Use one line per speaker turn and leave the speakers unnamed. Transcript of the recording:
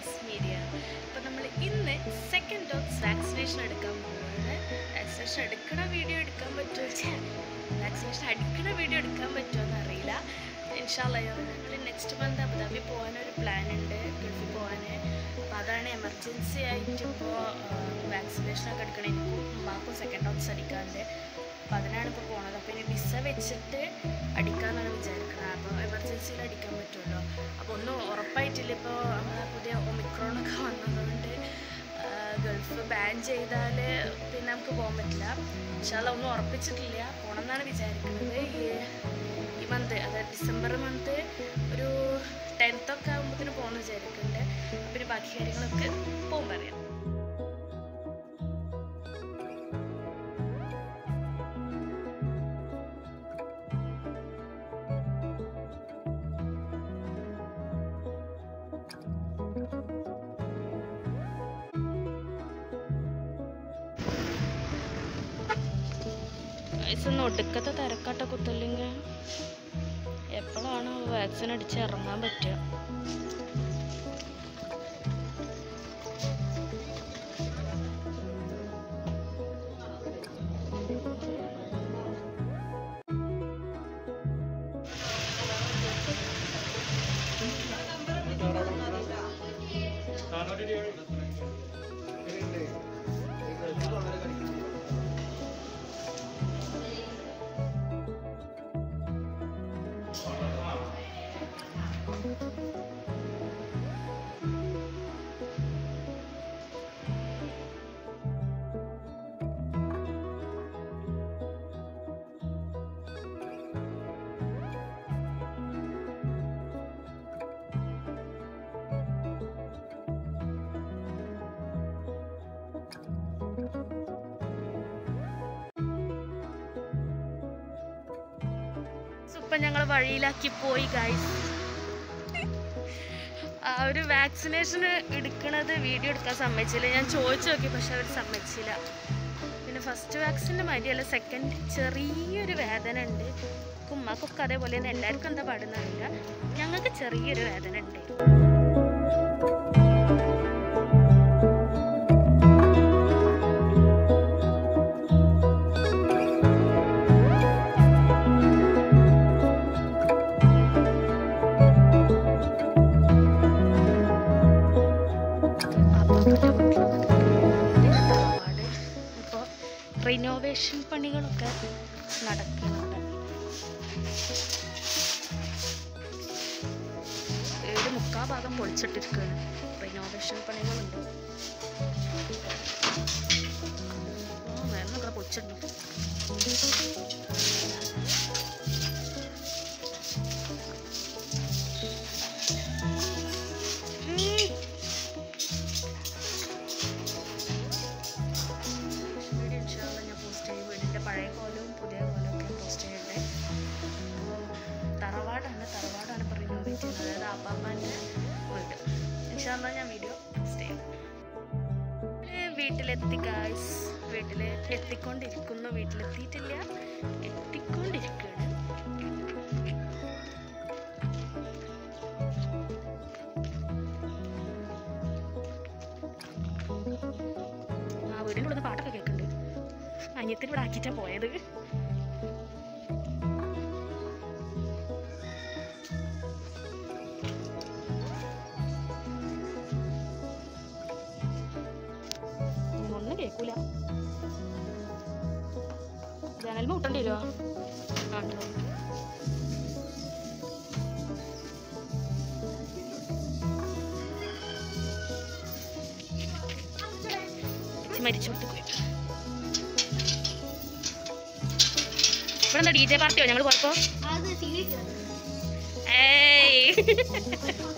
S media അപ്പോൾ നമ്മൾ ഇന്ന് സെക്കൻഡ് ഡോസ് വാക്സിനേഷൻ എടുക്കാൻ പോകുന്നത് വാക്സിനേഷൻ എടുക്കണ വീഡിയോ എടുക്കാൻ പറ്റുമോ വാക്സിനേഷൻ അടിക്കണ വീഡിയോ എടുക്കാൻ പറ്റുമോ എന്ന് അറിയില്ല ഇൻഷാല്ല ഞങ്ങൾ നെക്സ്റ്റ് മന്ത് അബുദാബി പോകാനൊരു പ്ലാൻ ഉണ്ട് ഗൾഫിൽ പോകാൻ അപ്പോൾ അതാണ് എമർജൻസി ആയിട്ട് ഇപ്പോൾ വാക്സിനേഷനൊക്കെ എടുക്കണം എനിക്കും ഉമ്മാക്കും സെക്കൻഡ് ഡോസ് അടിക്കാറുണ്ട് അപ്പോൾ അതിനാണ് ഇപ്പോൾ പോണത് അപ്പോൾ ഇനി വിസ വെച്ചിട്ട് അടിക്കാമെന്നാണ് വിചാരിക്കുന്നത് അപ്പോൾ എമർജൻസിയിൽ അടിക്കാൻ പറ്റുമല്ലോ അപ്പോൾ ഒന്നും ഉറപ്പായിട്ടില്ല ഇപ്പോൾ നമ്മളെ പുതിയ ഒമിക്രോണൊക്കെ വന്നതുകൊണ്ട് ആ, ഗൾഫ് ബാൻ ചെയ്താൽ പിന്നെ നമുക്ക് പോകാൻ പറ്റില്ല പക്ഷേ ഒന്നും ഉറപ്പിച്ചിട്ടില്ല പോകണമെന്നാണ് വിചാരിക്കുന്നത് ഈ ഈ മന്ത് അതായത് ഡിസംബർ മന്ത് ഒരു ടെൻത്തൊക്കെ ആകുമ്പോഴത്തേന് പോകണമെന്ന് വിചാരിക്കുന്നുണ്ട് പിന്നെ ബാക്കി കാര്യങ്ങളൊക്കെ പോകും പറയാം വയസ്സൊന്നും ഒടുക്കത്തെ തിരക്കാട്ട കുത്തല്ലെങ്കിൽ എപ്പോഴാണ് വാക്സിൻ അടിച്ച് ഇറങ്ങാൻ പറ്റുക ഇപ്പം ഞങ്ങൾ വഴിയിലാക്കി പോയി ഗൈസ് ആ ഒരു വാക്സിനേഷൻ എടുക്കണത് വീഡിയോ എടുക്കാൻ സമ്മതിച്ചില്ല ഞാൻ ചോദിച്ചു നോക്കി പക്ഷെ അവർ സമ്മതിച്ചില്ല പിന്നെ ഫസ്റ്റ് വാക്സിൻ്റെ മാതിരിയല്ല സെക്കൻഡ് ചെറിയൊരു വേദന ഉണ്ട് ഉമ്മക്കൊക്കെ അതേപോലെ തന്നെ എല്ലാവർക്കും എന്താ പാടുന്നറിയില്ല ഞങ്ങൾക്ക് ചെറിയൊരു വേദന ഉണ്ട് ഇപ്പോൾ റിനോവേഷൻ പണികളൊക്കെ നടക്കുന്നുണ്ട് ഏഴ് മുക്കാ ഭാഗം പൊളിച്ചിട്ടിരിക്കുകയാണ് റിനോവേഷൻ പണികളുണ്ട് ആ വേറെ നമ്മളെ പൊളിച്ചിട്ടുണ്ട് ഉം. വീഡിയോ ഇൻഷാല്ല ഞാൻ പോസ്റ്റ് ചെയ്യും വീടിൻ്റെ പഴയ കോലവും പുതിയ കോലവും ഒക്കെ പോസ്റ്റ് ചെയ്യട്ടെ അപ്പോൾ തറവാടാണ് തറവാടാണ് ഇപ്പോൾ റിനോവേറ്റ് ചെയ്യുന്നത് അതായത് അപ്പാപ്പാൻ്റെ വീട് ഇൻഷാല്ല ഞാൻ വീഡിയോ പോസ്റ്റ് ചെയ്യും ഏ, വീട്ടിലെത്തി ഗായ്സ് വീട്ടിൽ എത്തിക്കൊണ്ടിരിക്കുന്നു വീട്ടിലെത്തിയിട്ടില്ല എത്തിക്കൊണ്ടിരിക്കുകയാണ് ആ വീടിൻ്റെ ഉള്ളിൽ പാട്ടൊക്കെ കേൾക്കുന്നുണ്ട് അനിയത്തിന് ഇവിടെ ആക്കിയിട്ടാ പോയത് ഒന്നും കേൾക്കൂല ജനൽ മുട്ടേണ്ടി വരുമോ ആ ഉണ്ടോ? ചേച്ചി മരിച്ചോടത്ത് പോയി ഇവിടെ എന്താ ഡി ജെ പാർട്ടിയോ ഞങ്ങൾ പോയപ്പോ
അത് സീരിയസ്
ഏയ്